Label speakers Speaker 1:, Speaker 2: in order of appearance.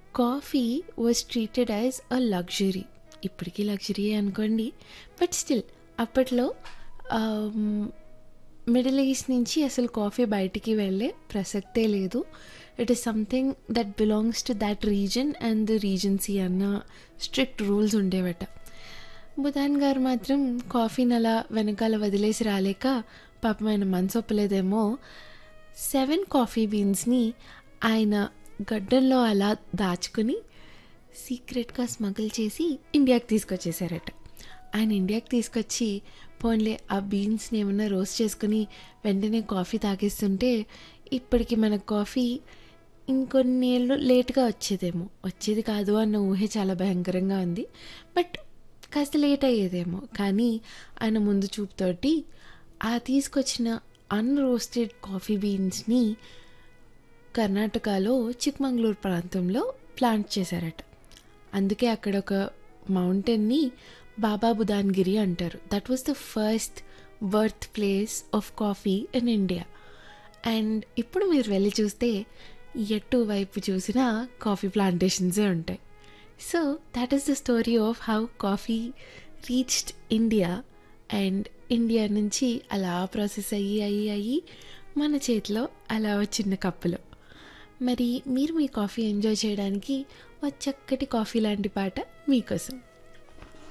Speaker 1: coffee was treated as a luxury ఇప్పటికీ luxury అనుకోండి but still అప్పట్లో మిడిల్ ఈస్ట్ నుంచి అసలు కాఫీ బయటికి వెళ్ళే ప్రసక్తే లేదు it is something that belongs to that reason and the reasons అన్న స్ట్రిక్ట్ రూల్స్ ఉండేవట బుధాన్ గారు మాత్రం కాఫీని అలా వెనకాల వదిలేసి రాలేక పాపం ఆయన మనసు ఒప్పలేదేమో సెవెన్ కాఫీ బీన్స్ని ఆయన గడ్డంలో అలా దాచుకుని సీక్రెట్గా స్మగుల్ చేసి ఇండియాకి తీసుకొచ్చేసారట ఆయన ఇండియాకి తీసుకొచ్చి పోన్లే ఆ బీన్స్ని ఏమన్నా రోస్ట్ చేసుకుని వెంటనే కాఫీ తాగేస్తుంటే ఇప్పటికి మన కాఫీ ఇంకొన్ని ఏళ్ళు లేట్గా వచ్చేదేమో వచ్చేది కాదు అన్న ఊహే చాలా భయంకరంగా ఉంది బట్ కాస్త లేట్ అయ్యేదేమో కానీ ఆయన ముందు చూపుతోటి ఆ తీసుకొచ్చిన అన్రోస్టెడ్ కాఫీ బీన్స్ని కర్ణాటకలో చిక్మంగళూరు ప్రాంతంలో ప్లాంట్ చేశారట అందుకే అక్కడ ఒక మౌంటైన్ని బాబా బుదాన్గిరి అంటారు that was the first birth place of coffee in India and ఇప్పుడు మీరు వెళ్ళి చూస్తే ఎటు వైపు చూసినా కాఫీ ప్లాంటేషన్సే ఉంటాయి so that is the story of how coffee reached India and India నుంచి అలా ప్రాసెస్ అయ్యి అయ్యి అయ్యి మన చేతిలో అలా చిన్న కప్పులో మరి మీరు మీ కాఫీ ఎంజాయ్ చేయడానికి ఒక చక్కటి కాఫీ లాంటి పాట మీకోసం